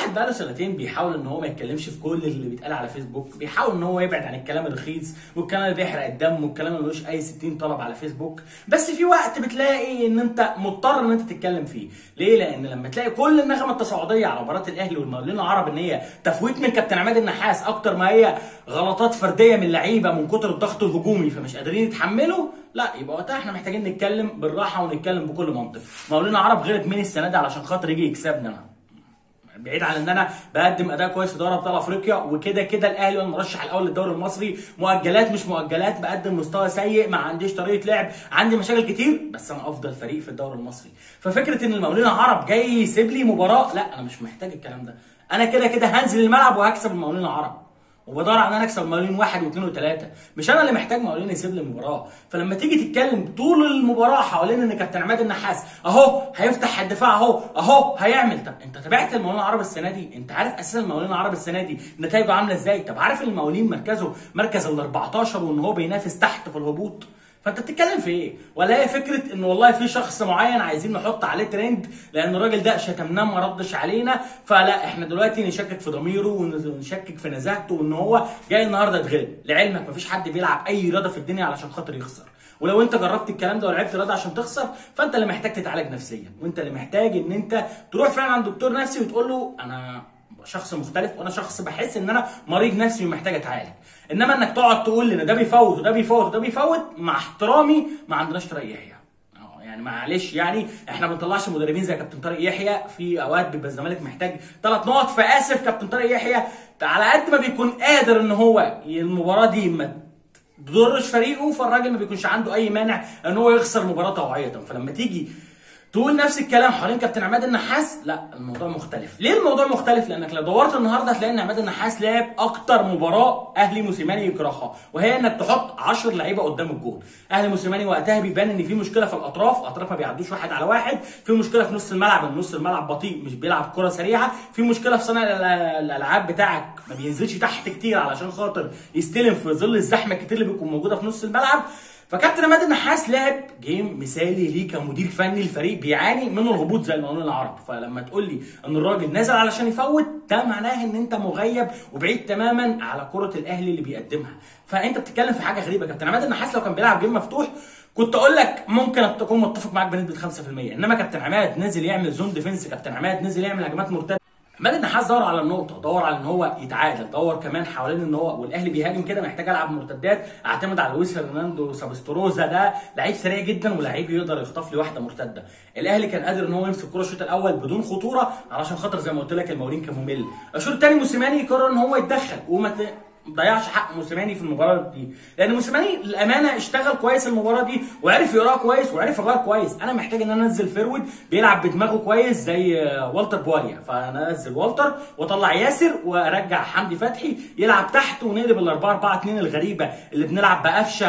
الواحد بقاله سنتين بيحاول ان هو ما يتكلمش في كل اللي بيتقال على فيسبوك بيحاول ان هو يبعد عن الكلام الرخيص والكلام اللي بيحرق الدم والكلام اللي ملوش اي 60 طلب على فيسبوك بس في وقت بتلاقي ان انت مضطر ان انت تتكلم فيه ليه لان لما تلاقي كل النغمه التصاعديه على مباراه الاهلي والمقاولين العرب ان هي تفويت من كابتن عماد النحاس اكتر ما هي غلطات فرديه من لعيبه من كتر الضغط الهجومي فمش قادرين يتحملوا لا يبقى وقتها احنا محتاجين نتكلم بالراحه ونتكلم بكل منطق مقاولين العرب غلط مين السنه دي علشان خاطر يجي يكسبنا بعيد عن ان انا بقدم اداء كويس في دوري ابطال افريقيا وكده كده الاهلي هو المرشح الاول للدوري المصري مؤجلات مش مؤجلات بقدم مستوى سيء ما عنديش طريقه لعب عندي مشاكل كتير بس انا افضل فريق في الدوري المصري ففكره ان المقاولين العرب جاي يسيب لي مباراه لا انا مش محتاج الكلام ده انا كده كده هنزل الملعب وهكسب المقاولين العرب وبدور على ان انا اكسب مقاولين واحد واثنين وثلاثه مش انا اللي محتاج مقاولين يسيب لي المباراه فلما تيجي تتكلم طول المباراه حوالين ان كابتن عماد النحاس اهو هيفتح الدفاع اهو اهو هيعمل طب انت تابعت المقاولين العرب السنه دي انت عارف اساسا المقاولين العرب السنه دي نتائجه عامله ازاي طب عارف المقاولين مركزه مركز ال 14 وان هو بينافس تحت في الهبوط فانت بتتكلم في ايه؟ ولا هي فكره ان والله في شخص معين عايزين نحط عليه ترند لان الراجل ده شتمناه ما ردش علينا فلا احنا دلوقتي نشكك في ضميره ونشكك في نزاهته وان هو جاي النهارده يتغلب، لعلمك مفيش حد بيلعب اي رياضه في الدنيا علشان خاطر يخسر، ولو انت جربت الكلام ده ولعبت رياضه عشان تخسر فانت اللي محتاج تتعالج نفسيا، وانت اللي محتاج ان انت تروح فعلا عند دكتور نفسي وتقول له انا شخص مختلف وانا شخص بحس ان انا مريض نفسي ومحتاج اتعالج انما انك تقعد تقول ان ده بيفوت وده بيفوت وده بيفوت مع احترامي ما عندناش طريق يحيى اه يعني معلش يعني احنا ما بنطلعش مدربين زي كابتن طارق يحيى في اوقات بيبقى الزمالك محتاج ثلاث نقط فاسف كابتن طارق يحيى على قد ما بيكون قادر ان هو المباراه دي ما تضرش فريقه فالراجل ما بيكونش عنده اي مانع ان هو يخسر مباراه طوعيه فلما تيجي تقول نفس الكلام حوالين كابتن عماد النحاس لا الموضوع مختلف ليه الموضوع مختلف لانك لو دورت النهارده هتلاقي ان عماد النحاس لعب اكتر مباراه اهلي موسيماني يكرهها وهي انك تحط 10 لعيبه قدام الجول اهلي موسيماني وقتها بيبان ان في مشكله في الاطراف اطراف ما بيعدوش واحد على واحد في مشكله في نص الملعب ان نص الملعب بطيء مش بيلعب كره سريعه في مشكله في صانع الالعاب بتاعك ما بينزلش تحت كتير علشان خاطر يستلم في ظل الزحمه الكتير اللي بيكون موجوده في نص الملعب فكابتن عماد النحاس لعب جيم مثالي ليه كمدير فني الفريق بيعاني من الهبوط زي المقاولين العرب فلما تقول لي ان الراجل نزل علشان يفوت ده معناه ان انت مغيب وبعيد تماما على كره الاهلي اللي بيقدمها فانت بتتكلم في حاجه غريبه كابتن عماد النحاس لو كان بيلعب جيم مفتوح كنت اقول لك ممكن اكون متفق معاك بنسبه 5% انما كابتن عماد نزل يعمل زون ديفنس كابتن عماد نزل يعمل هجمات مرتده عماد النحاس دور على النقطه دور على ان هو يتعادل دور كمان حوالين ان هو والاهلي بيهاجم كده محتاج العب مرتدات اعتمد على لويس فرناندو سابستروزا ده لعيب سريع جدا ولعيب يقدر يخطف لي واحده مرتده الاهلي كان قادر ان هو يمسك الكره الشوط الاول بدون خطوره علشان خاطر زي ما قلت لك المقاولين كان ممل الشوط الثاني موسيماني قرر ان هو يتدخل وما ضيعش حق موسيماني في المباراه دي لان موسيماني الامانه اشتغل كويس المباراه دي وعرف يقراها كويس وعرف يغير كويس انا محتاج ان انا انزل فيرود بيلعب بدماغه كويس زي والتر بواليا فانا انزل والتر واطلع ياسر وارجع حمدي فتحي يلعب تحت ونقلب ال 4 4 2 الغريبه اللي بنلعب بقفشه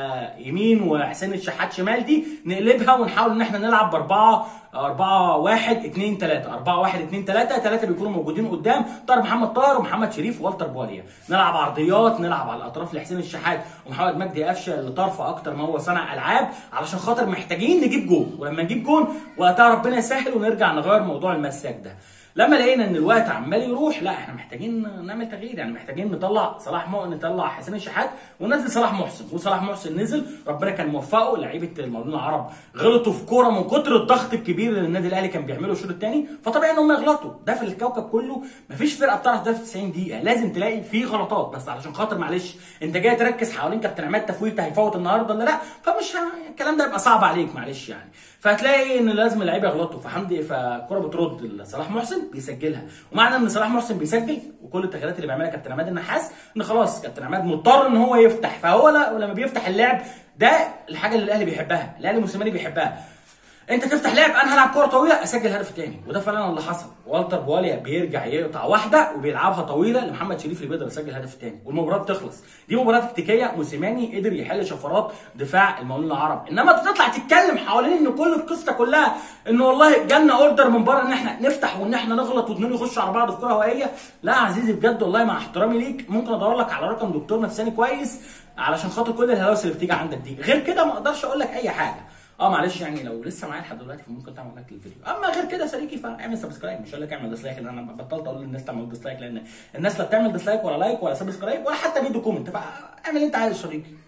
يمين وحسين الشحات شمال دي نقلبها ونحاول ان احنا نلعب باربعه 4 1 2 3 4 1 2 3 ثلاثه بيكونوا موجودين قدام طاهر محمد طاهر ومحمد شريف ووالتر بواليا نلعب عرضيات نلعب على الاطراف لحسين الشحات ومحمد مجدي قفشه اللي طرفه اكتر ما هو صانع العاب علشان خاطر محتاجين نجيب جون ولما نجيب جون وقتها ربنا يسهل ونرجع نغير موضوع المساك ده لما لقينا ان الوقت عمال يروح لا احنا محتاجين نعمل تغيير يعني محتاجين نطلع صلاح مؤمن نطلع حسين الشحات وننزل صلاح محسن وصلاح محسن نزل ربنا كان موفقه لعيبه المقاولين العرب غلطوا في كوره من كتر الضغط الكبير اللي النادي الاهلي كان بيعمله الشوط الثاني فطبيعي ان هم يغلطوا ده في الكوكب كله مفيش فرقه بتعرف تدافع في 90 دقيقه لازم تلاقي في غلطات بس علشان خاطر معلش انت جاي تركز حوالين كابتن عماد تفويت هيفوت النهارده ولا لا فمش الكلام ده يبقى صعب عليك معلش يعني فهتلاقي ان لازم اللعيبه يغلطوا فحمدي فالكوره بترد لصلاح محسن بيسجلها ومعنى ان صلاح محسن بيسجل وكل التغييرات اللي بيعملها كابتن عماد النحاس ان خلاص كابتن عماد مضطر ان هو يفتح فهو لما بيفتح اللعب ده الحاجه اللي الاهلي بيحبها الاهلي موسيماني بيحبها انت تفتح لعب انا هلعب كوره طويله اسجل هدف تاني وده فعلا اللي حصل والتر بواليا بيرجع يقطع واحده وبيلعبها طويله لمحمد شريف اللي بيقدر يسجل هدف تاني والمباراه بتخلص دي مباراه تكتيكيه موسيماني قدر يحل شفرات دفاع المقاولين العرب انما تطلع تتكلم حوالين ان كل القصه كلها ان والله جالنا اوردر من بره ان احنا نفتح وان احنا نغلط واثنين يخشوا على بعض في كره هوائيه لا يا عزيزي بجد والله مع احترامي ليك ممكن ادور لك على رقم دكتور نفساني كويس علشان خاطر كل الهلاوس اللي بتيجي عندك دي غير كده ما اقدرش اقول لك اي حاجه اه معلش يعني لو لسه معايا لحد دلوقتي فممكن تعمل لايك للفيديو اما غير كده يا صديقي فاعمل سبسكرايب مش هقول لك اعمل ديسلايك لان انا بطلت اقول للناس تعمل ديسلايك لان الناس لا بتعمل ديسلايك ولا لايك ولا سبسكرايب ولا حتى فيديو كومنت فاعمل اللي انت عايزه يا صديقي